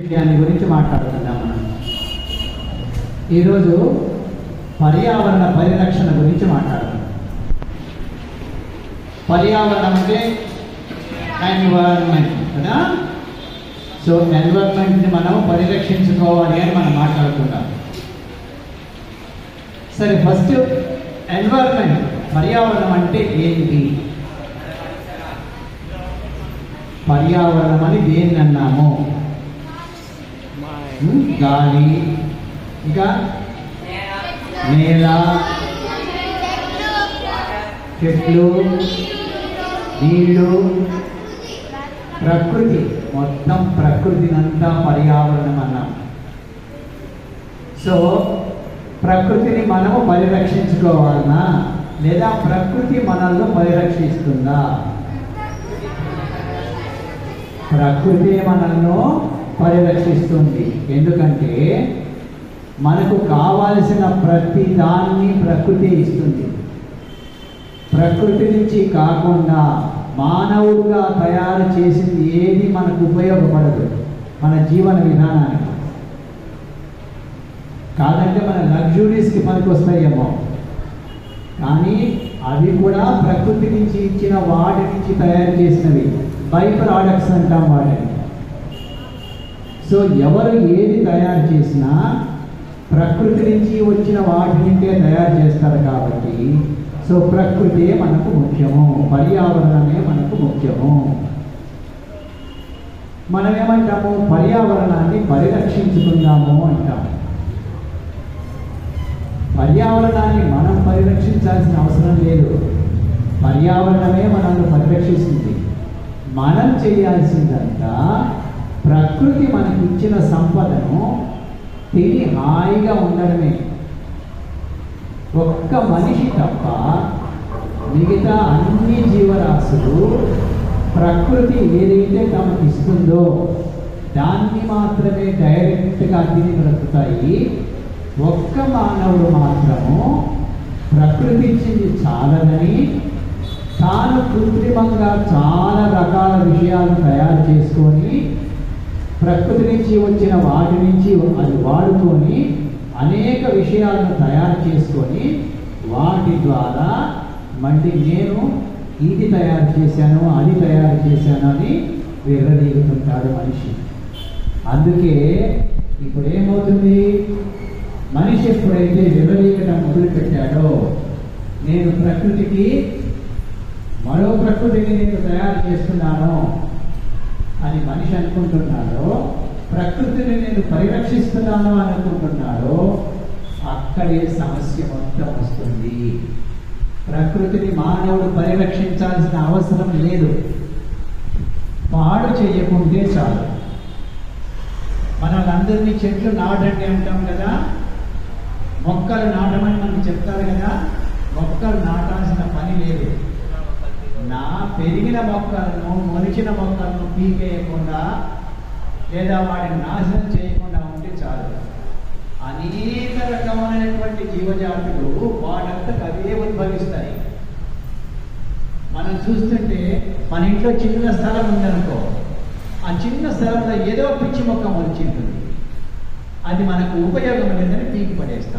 దాని గురించి మాట్లాడుకుందాం మనం ఈరోజు పర్యావరణ పరిరక్షణ గురించి మాట్లాడుకుందాం పర్యావరణం అంటే ఎన్విరాన్మెంట్ కదా సో ఎన్విరాన్మెంట్ని మనం పరిరక్షించుకోవాలి అని మనం మాట్లాడుకుంటాం సరే ఫస్ట్ ఎన్విరాన్మెంట్ పర్యావరణం అంటే ఏంటి పర్యావరణం అని దేన్ని అన్నాము ఉమ్, గాలి ఇంకా నేల చెట్లు నీళ్ళు ప్రకృతి మొత్తం ప్రకృతినంతా పర్యావరణం అన్నాం సో ప్రకృతిని మనము పరిరక్షించుకోవాలనా లేదా ప్రకృతి మనల్ని పరిరక్షిస్తుందా ప్రకృతి మనల్ని పరిరక్షిస్తుంది ఎందుకంటే మనకు కావాల్సిన ప్రతి దాన్ని ప్రకృతి ఇస్తుంది ప్రకృతి నుంచి కాకుండా మానవుడుగా తయారు చేసింది ఏది మనకు ఉపయోగపడదు మన జీవన విధానానికి కాదంటే మన లగ్జరీస్కి పనికి వస్తాయేమో కానీ అవి కూడా ప్రకృతి నుంచి ఇచ్చిన వాటి నుంచి తయారు చేసినవి బై ప్రోడక్ట్స్ అంటాం వాటిని సో ఎవరు ఏది తయారు చేసినా ప్రకృతి నుంచి వచ్చిన వాటి నుండే తయారు చేస్తారు కాబట్టి సో ప్రకృతే మనకు ముఖ్యము పర్యావరణమే మనకు ముఖ్యము మనం ఏమంటాము పర్యావరణాన్ని పరిరక్షించుకుందాము అంటాము పర్యావరణాన్ని మనం పరిరక్షించాల్సిన అవసరం లేదు పర్యావరణమే మనల్ని పరిరక్షిస్తుంది మనం చేయాల్సిందంతా ప్రకృతి మనకి ఇచ్చిన సంపదను తిని హాయిగా ఉండడమే ఒక్క మనిషి తప్ప మిగతా అన్ని జీవరాశులు ప్రకృతి ఏదైతే తమకు ఇస్తుందో దాన్ని మాత్రమే డైరెక్ట్గా తిని బ్రతుకుతాయి ఒక్క మానవుడు మాత్రము ప్రకృతి ఇచ్చింది చాలదని తాను కృత్రిమంగా చాలా రకాల విషయాలను తయారు చేసుకొని ప్రకృతి నుంచి వచ్చిన వాటి నుంచి అది వాడుకొని అనేక విషయాలను తయారు చేసుకొని వాటి ద్వారా మళ్ళీ నేను ఇది తయారు చేశాను అది తయారు చేశాను అని విర్రదీగుతుంటాడు మనిషి అందుకే ఇప్పుడు ఏమవుతుంది మనిషి ఎప్పుడైతే విర్రదీగటం మొదలుపెట్టాడో నేను ప్రకృతికి మరో ప్రకృతిని నేను తయారు చేస్తున్నాను అని మనిషి అనుకుంటున్నాడో ప్రకృతిని నేను పరిరక్షిస్తున్నాను అని అనుకుంటున్నాడో అక్కడే సమస్య మొత్తం వస్తుంది ప్రకృతిని మానవుడు పరిరక్షించాల్సిన అవసరం లేదు పాడు చేయకుంటే చాలు మనల్ని చెట్లు నాటండి అంటాం కదా మొక్కలు నాటమని మనకు చెప్తారు కదా మొక్కలు నాటాల్సిన పని లేదు నా పెరిగిన మొక్కలను మొలిచిన మొక్కలను పీకేయకుండా లేదా వాటిని నాశనం చేయకుండా ఉంటే చాలు అనేక రకమైనటువంటి జీవజాతులు వాటంతకు అవే ఉద్భవిస్తాయి మనం చూస్తుంటే మన ఇంట్లో చిన్న స్థలం ఉందనుకో ఆ చిన్న స్థలంలో ఏదో పిచ్చి మొక్క మొలిచింటుంది అది మనకు ఉపయోగం లేదని పీకి పడేస్తాం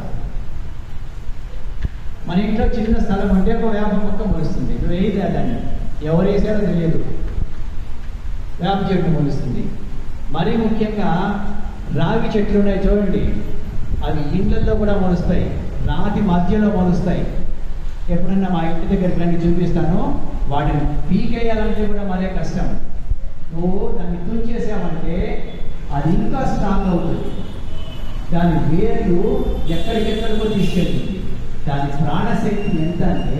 మన ఇంట్లో చిన్న స్థలం ఉంటే ఒక వేప మొక్క మొలుస్తుంది నువ్వు వేయలే దాన్ని ఎవరు వేసారో తెలియదు వేప చెట్టు మొలుస్తుంది మరీ ముఖ్యంగా రాగి చెట్లు ఉన్నాయి చూడండి అవి ఇండ్లలో కూడా మొలుస్తాయి రాతి మధ్యలో మొలుస్తాయి ఎప్పుడన్నా మా ఇంటి దగ్గరికి రండి చూపిస్తాను వాటిని పీకేయాలంటే కూడా మరే కష్టం నువ్వు దాన్ని తుంచేసామంటే అది ఇంకా స్ట్రాంగ్ అవుతుంది దాని వేర్లు ఎక్కడికెక్కడికో తీసుకెళ్తుంది దాని ప్రాణశక్తి ఎంత అంటే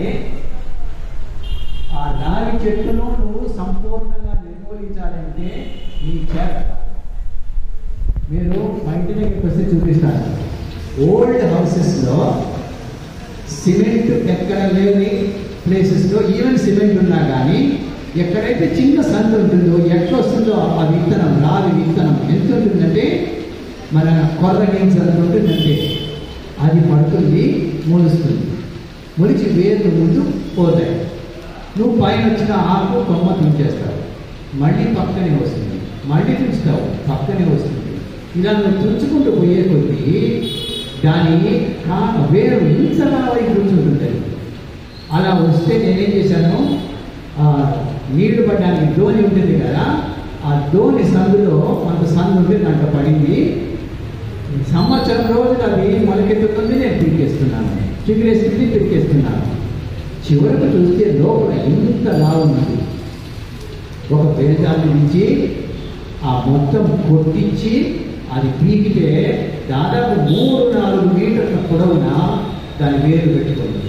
ఆ రావి చెట్టును నువ్వు సంపూర్ణంగా నిర్మూలించాలంటే నీ చేత కాదు. మీరు మా ఇంటి దగ్గరికి వస్తే చూపిస్తాను ఓల్డ్ హౌసెస్లో సిమెంట్ ఎక్కడ లేని ప్లేసెస్లో ఈవెన్ సిమెంట్ ఉన్నా కానీ ఎక్కడైతే చిన్న సందు ఉంటుందో ఎట్లా వస్తుందో ఆ విత్తనం రావి విత్తనం ఎంత ఉంటుందంటే మన కొర్ర గేమ్స్ అంత ఉంటుందంటే అది పడుతుంది మొలుస్తుంది మొలిచి వేర్లు ముందు పోతాయి నువ్వు పైన వచ్చిన ఆకు కొమ్మ తుంచేస్తావు మళ్ళీ పక్కనే వస్తుంది మళ్ళీ తుంచుతావు పక్కనే వస్తుంది ఇలా నువ్వు తుంచుకుంటూ పోయే కొద్దీ దాని కా వేరు ఇంతలా వైపు కూర్చుంటుంటుంది అలా వస్తే నేనేం చేశాను ఆ నీళ్లు పడడానికి దోణి ఉంటుంది కదా ఆ దోణి సందులో కొంత సందు ఉంది దాంట్లో పడింది సంవత్సరం రోజులు అది మొలకెత్తుతుంది నేను పీకేస్తున్నాను చిగురేస్తుంది పీకేస్తున్నాను చివరకు చూస్తే లోపల ఇంతలా ఉన్నది ఒక బెరదాన్ని నుంచి ఆ మొత్తం కొట్టించి అది పీకితే దాదాపు మూడు నాలుగు మీటర్ల పొడవున దాని వేరు పెట్టుకుంది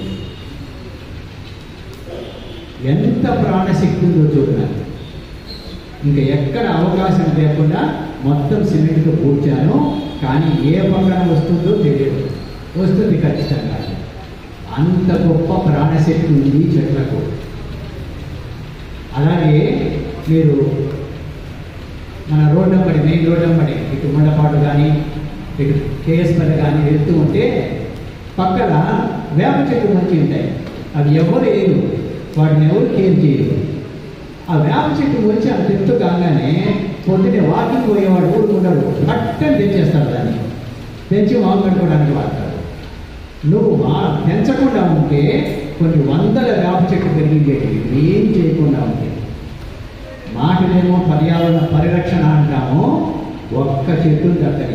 ఎంత ప్రాణశక్తి ఉందో చూడాలి ఇంకా ఎక్కడ అవకాశం లేకుండా మొత్తం సిమెంట్తో పూడ్చాను కానీ ఏ పక్కన వస్తుందో తెలియదు వస్తుంది ఖచ్చితంగా అంత గొప్ప ప్రాణశక్తి ఉంది చెట్లకు అలాగే మీరు మన రోడ్డు అమ్మడి మెయిన్ రోడ్డు అమ్మడి ఇటు మండపాటు కానీ ఇటు కేఎస్పల్లి కానీ వెళ్తూ ఉంటే పక్కన వేప చెట్లు మంచి ఉంటాయి అవి ఎవరు వేయరు వాటిని ఎవరు కేర్ చేయరు ఆ వేప చెట్టు వచ్చి అంత ఎత్తు కాగానే పొద్దునే వాకింగ్ పోయేవాడు ఊరుకుంటాడు పట్టని తెచ్చేస్తాడు దాన్ని తెచ్చి మామూలు కట్టుకోవడానికి వాడతాడు నువ్వు మా పెంచకుండా ఉంటే కొన్ని వందల వేప చెట్లు పెరిగిండేవి ఏం చేయకుండా ఉంటే మాటలేమో పర్యావరణ పరిరక్షణ అంటాము ఒక్క చెట్టు దక్కని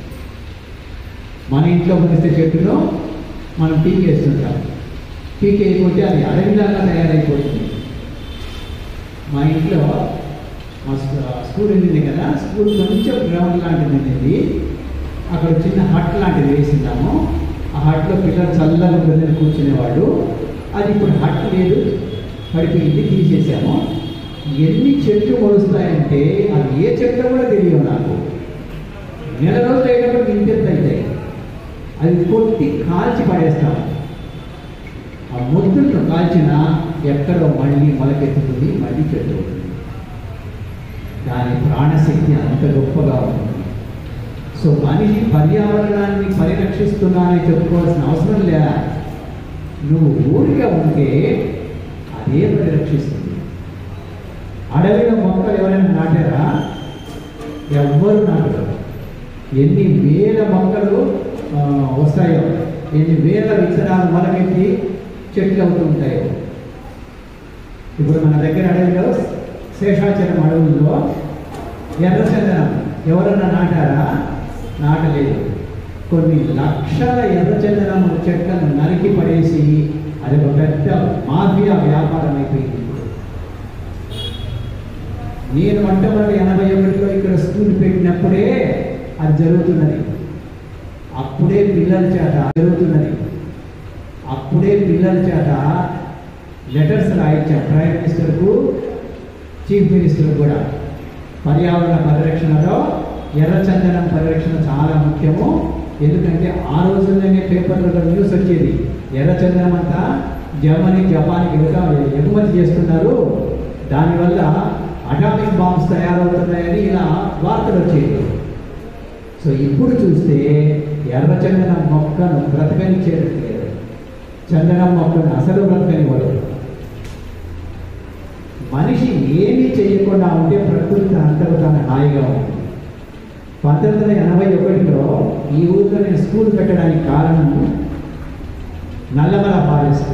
మన ఇంట్లో కొనిస్తే చెట్టును మనం పీకేస్తుంటాం పీకేయకపోతే అది అడవిలాగా తయారైపోతుంది మా ఇంట్లో మా స్కూ- స్కూల్ ఉండింది కదా స్కూల్ కొంచెం గ్రౌండ్ లాంటిది ఉండేది అక్కడ చిన్న హట్ లాంటిది వేసిందాము ఆ హట్లో పిల్లలు చల్లగా ఉంటుందని కూర్చునేవాడు అది ఇప్పుడు హట్ లేదు పడిపోయింది తీసేసాము ఎన్ని చెట్లు మొలుస్తాయంటే అది ఏ చెట్లు కూడా తెలియవు నాకు నెల రోజులు అయ్యేటప్పుడు ఇంతెంత అవుతాయి అది కొట్టి కాల్చి పడేస్తాము ఆ ముద్దులను కాల్చిన ఎక్కడో మళ్ళీ మొలకెత్తుతుంది మళ్ళీ చెట్టు అవుతుంది దాని ప్రాణశక్తి అంత గొప్పగా ఉంటుంది సో మనిషి పర్యావరణాన్ని పరిరక్షిస్తున్నానని చెప్పుకోవాల్సిన అవసరం లేదా నువ్వు ఊరిగా ఉంటే అదే పరిరక్షిస్తుంది అడవిలో మొక్కలు ఎవరైనా నాటారా ఎవ్వరు నాటరు ఎన్ని వేల మొక్కలు ఆ, వస్తాయో ఎన్ని వేల విత్తనాలు మొలకెత్తి చెట్లు అవుతూ ఉంటాయో ఇప్పుడు మన దగ్గర అడవిలో శేషాచలం అడవుల్లో ఎర్రచందనం ఎవరన్నా నాటారా నాటలేదు కొన్ని లక్షల ఎర్రచందనం చెట్లను నరికి పడేసి అది ఒక పెద్ద మాఫియా వ్యాపారం అయిపోయింది ఇప్పుడు నేను మొట్టమొదటి ఎనభై ఒకటిలో ఇక్కడ స్కూల్ పెట్టినప్పుడే అది జరుగుతున్నది అప్పుడే పిల్లల చేత జరుగుతున్నది అప్పుడే పిల్లల చేత లెటర్స్ రాయించాం ప్రైమ్ మినిస్టర్కు చీఫ్ మినిస్టర్ కూడా పర్యావరణ పరిరక్షణలో ఎర్రచందనం పరిరక్షణ చాలా ముఖ్యము ఎందుకంటే ఆ రోజుల్లోనే పేపర్లలో న్యూస్ వచ్చేది ఎర్రచందనం అంతా జర్మనీ జపాన్కి ఎగుతా ఎగుమతి చేస్తున్నారు దానివల్ల అటామిక్ బాంబ్స్ తయారవుతున్నాయని ఇలా వార్తలు వచ్చేవి సో ఇప్పుడు చూస్తే ఎర్రచందనం మొక్కను బ్రతకనిచ్చేటట్లేదు చందనం మొక్కను అసలు బ్రతకనివ్వడు మనిషి ఏమీ చేయకుండా ఉంటే ప్రకృతి అంతకు తాను హాయిగా ఉంటుంది పంతొమ్మిది వందల ఎనభై ఒకటిలో ఈ ఊరిలో నేను స్కూల్ పెట్టడానికి కారణం నల్లమల ఫారెస్ట్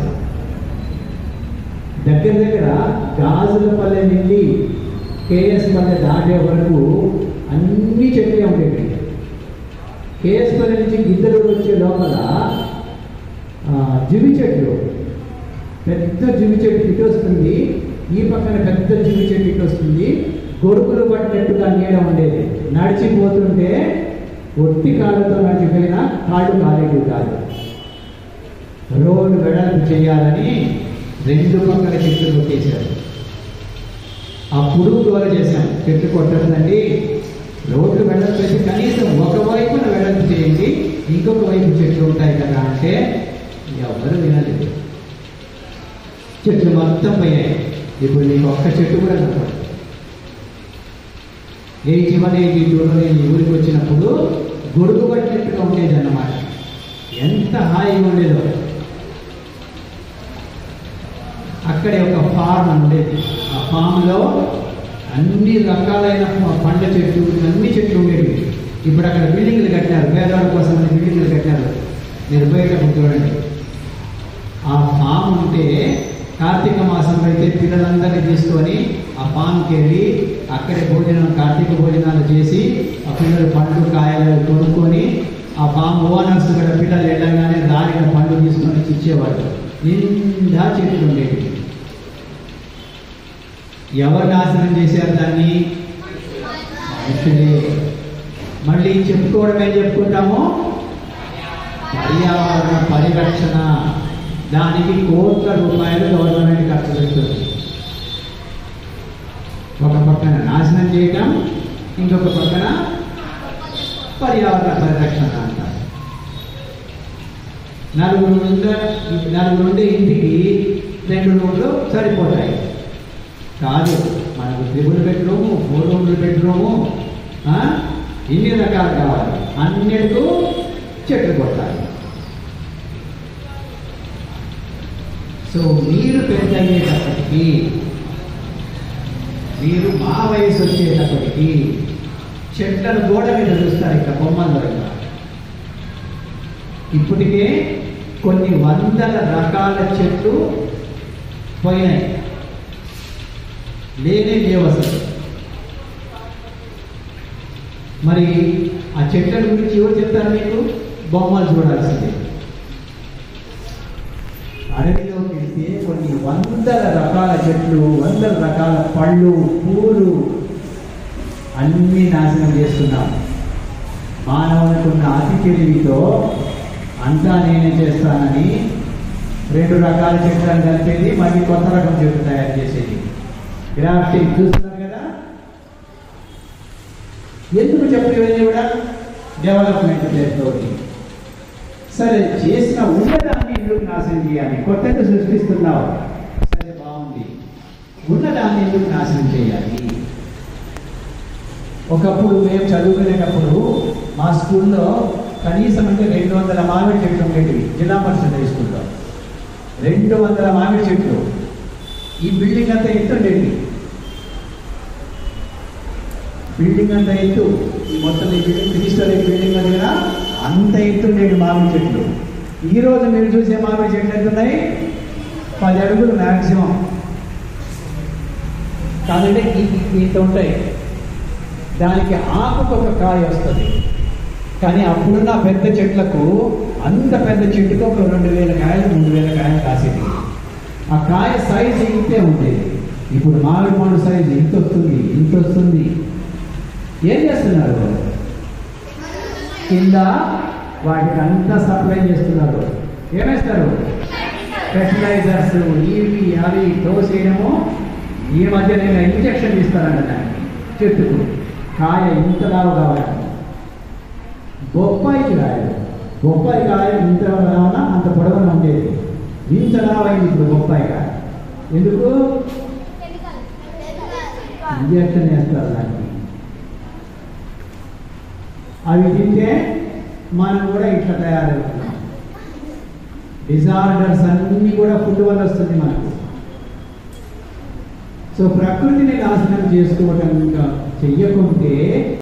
దగ్గర దగ్గర గాజులపల్లె నుండి కేఎస్ పల్లె దాటే వరకు అన్ని చెట్లే ఉండేవి కేఎస్ పల్లె నుంచి గిద్దరు వచ్చే లోపల ఆ, జివి చెట్లు పెద్ద జివి చెట్టు ఇటు వస్తుంది ఈ పక్కన పెద్ద జివి చెట్టు ఇటు వస్తుంది గొడుగులు పట్టినట్టుగా నీడ ఉండేది నడిచిపోతుంటే ఒట్టి కాళ్ళతో నడిచిపోయినా కాళ్ళు కాలేటివి కాదు రోడ్డు వెడల్పు చేయాలని రెండు పక్కల చెట్లు కొట్టేశారు అప్పుడు గోల చేశాం చెట్లు కొట్టదండి రోడ్డు వెడల్పు చేసి కనీసం ఒక వైపున వెడల్పు చేయండి ఇంకొక వైపు చెట్లు ఉంటాయి కదా అంటే ఎవరు వినలేదు చెట్లు మొత్తం పోయాయి ఇప్పుడు నీకు ఒక్క చెట్టు కూడా కనపడదు ఎయిటీ వన్ ఎయిటీ టూలో నేను ఈ ఊరికి వచ్చినప్పుడు గొడుగు పట్టినట్టుగా ఉండేది అన్నమాట ఎంత హాయిగా ఉండేదో అక్కడే ఒక ఫార్మ్ ఉండేది ఆ ఫామ్లో అన్ని రకాలైన ప- పండ్ల చెట్లు అన్ని చెట్లు ఉండేవి ఇప్పుడు అక్కడ బిల్డింగ్లు కట్టారు పేదవాళ్ళ కోసం అని బిల్డింగ్లు కట్టారు మీరు పోయేటప్పుడు చూడండి ఆ ఫామ్ ఉంటే కార్తీక మాసంలో అయితే పిల్లలందరినీ తీసుకొని ఆ ఫామ్కి వెళ్ళి అక్కడే భోజనం కార్తీక భోజనాలు చేసి ఆ పిల్లలు పండ్లు కాయలు కొనుక్కొని ఆ ఫామ్ ఓనర్స్ కూడా పిల్లలు వెళ్ళగానే దారిన పండ్లు తీసుకొని వచ్చి ఇచ్చేవాళ్ళు నిండా చెట్లు ఉండేవి ఎవరు నాశనం చేశారు దాన్ని మనుషులే మళ్ళీ చెప్పుకోవడం ఏం చెప్పుకుంటాము పర్యావరణ పరిరక్షణ దానికి కోట్ల రూపాయలు గవర్నమెంట్ ఖర్చు పెడుతుంది ఒక పక్కన నాశనం చేయటం ఇంకొక పక్కన పర్యావరణ పరిరక్షణ అంటారు నలుగురు ఉండే నలుగురు ఉండే ఇంటికి రెండు రూమ్లు సరిపోతాయి కాదు మనకు త్రిబుల్ బెడ్రూము ఫోర్ రూమ్ల బెడ్రూము ఆ? ఇన్ని రకాలు కావాలి అన్నిటికూ చెట్లు కొట్టాలి సో మీరు పెద్ద అయ్యేటప్పటికీ మీరు మా వయసు వచ్చేటప్పటికి చెట్లను గోడ మీద చూస్తారు ఇక్కడ బొమ్మల్లో ఇలా. ఇప్పటికే కొన్ని వందల రకాల చెట్లు పోయినాయి లేనే లేవు అసలు మరి ఆ చెట్ల గురించి ఎవరు చెప్తారు మీకు బొమ్మలు చూడాల్సిందే అడవిలోకి వెళ్తే కొన్ని వందల రకాల చెట్లు వందల రకాల పళ్ళు పూలు అన్నీ నాశనం చేస్తున్నాం మానవునికున్న అతి తెలివితో అంతా నేనే చేస్తానని రెండు రకాల చెట్లను కలిపేది మళ్ళీ కొత్త రకం చెట్టు తయారు చేసేది గ్రాఫ్టింగ్ చూస్తున్నారు కదా ఎందుకు చెప్పేది కూడా డెవలప్మెంట్ పేరుతోటి సరే చేసిన ఉన్నదాన్ని ఎందుకు నాశనం చేయాలి కొత్తగా సృష్టిస్తున్నావు సరే బాగుంది ఉన్నదాన్ని ఎందుకు నాశనం చేయాలి ఒకప్పుడు మేము చదువుకునేటప్పుడు మా స్కూల్లో కనీసం అంటే రెండు వందల మామిడి చెట్లు ఉండేటివి జిల్లా పరిషత్ హై స్కూల్లో రెండు వందల మామిడి చెట్లు ఈ బిల్డింగ్ అంతా ఎత్తు ఉండేది బిల్డింగ్ అంత ఎత్తు ఈ మొత్తం ఈ బిల్డింగ్ త్రీ స్టోరీ బిల్డింగ్ అది కదా అంత ఎత్తు ఉండేది మామిడి చెట్లు ఈ రోజు మీరు చూసే మామిడి చెట్లు ఎంత ఉన్నాయి పది అడుగులు మ్యాక్సిమం కాదంటే ఈ- ఈ- ఇంత ఉంటాయి దానికి ఆకుకు ఒక కాయ వస్తుంది కానీ అప్పుడున్న పెద్ద చెట్లకు అంత పెద్ద చెట్టుకు ఒక రెండు వేల కాయలు మూడు వేల కాయలు కాసేది ఆ కాయ సైజు ఇంతే ఉండేది ఇప్పుడు మామిడి పండు సైజు ఇంత వస్తుంది ఇంత వస్తుంది ఏం చేస్తున్నారు కింద వాటికి అంతా సప్లై చేస్తున్నారు ఏమేస్తారు ఫెర్టిలైజర్స్ ఇవి అవి తోసేయడము ఈ మధ్య నేను ఇంజక్షన్ ఇస్తానంట దానికి చెట్టుకు కాయ ఇంత లావు కావాలి బొప్పాయికి కాయలు బొప్పాయి కాయ ఇంత లావున అంత పొడవున ఉండేది ఇంత లావైంది ఇప్పుడు బొప్పాయి కాయ ఎందుకు ఇంజక్షన్ వేస్తారు దానికి అవి తింటే మనం కూడా ఇట్లా తయారవుతున్నాం డిజార్డర్స్ అన్నీ కూడా ఫుడ్ వల్ల వస్తుంది మనకు సో ప్రకృతిని నాశనం చేసుకోవటం ఇంకా చెయ్యకుంటే